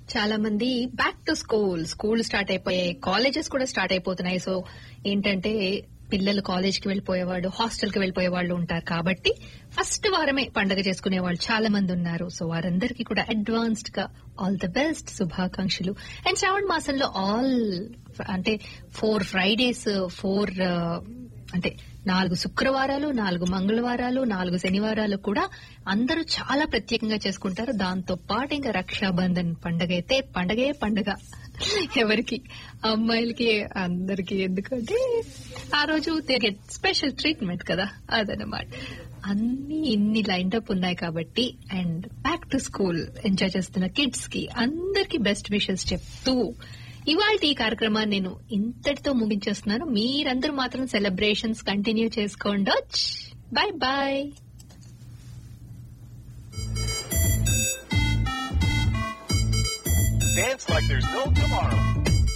చాలా మంది back to school school start అయిపోయాయి కాలేజెస్ కూడా స్టార్ట్ అయిపోతున్నాయి సో ఏంటంటే పిల్లలు కాలేజ్ కి వెళ్ళిపోయేవాడు హాస్టల్ కి వెళ్ళిపోయే వాళ్ళు ఉంటారు కాబట్టి ఫస్ట్ వారమే పండగ చేసుకునే వాళ్ళు చాలా మంది ఉన్నారు సో వారందరికీ కూడా అడ్వాన్స్డ్ గా ఆల్ ద బెస్ట్ శుభాకాంక్షలు అండ్ శ్రావణ మాసంలో ఆల్ అంటే ఫోర్ ఫ్రైడేస్ ఫోర్ అంటే నాలుగు శుక్రవారాలు నాలుగు మంగళవారాలు నాలుగు శనివారాలు కూడా అందరూ చాలా ప్రత్యేకంగా చేసుకుంటారు దాంతో పాటు ఇంకా రక్షాబంధన్ పండగ అయితే పండగే పండగ ఎవరికి అమ్మాయిలకి అందరికి ఎందుకంటే ఆ రోజు గెట్ స్పెషల్ ట్రీట్మెంట్ కదా అదనమాట అన్ని ఇన్ని లైన్ అప్ ఉన్నాయి కాబట్టి and back to school enjoy చేస్తున్న కిడ్స్ కి అందరికి బెస్ట్ విషెస్ చెప్తూ ఇవాళ ఈ కార్యక్రమాన్ని నేను ఇంతటితో ముగించేస్తున్నాను మీరందరూ మాత్రం సెలబ్రేషన్స్ కంటిన్యూ చేసుకోండి bye bye Dance like there's no tomorrow.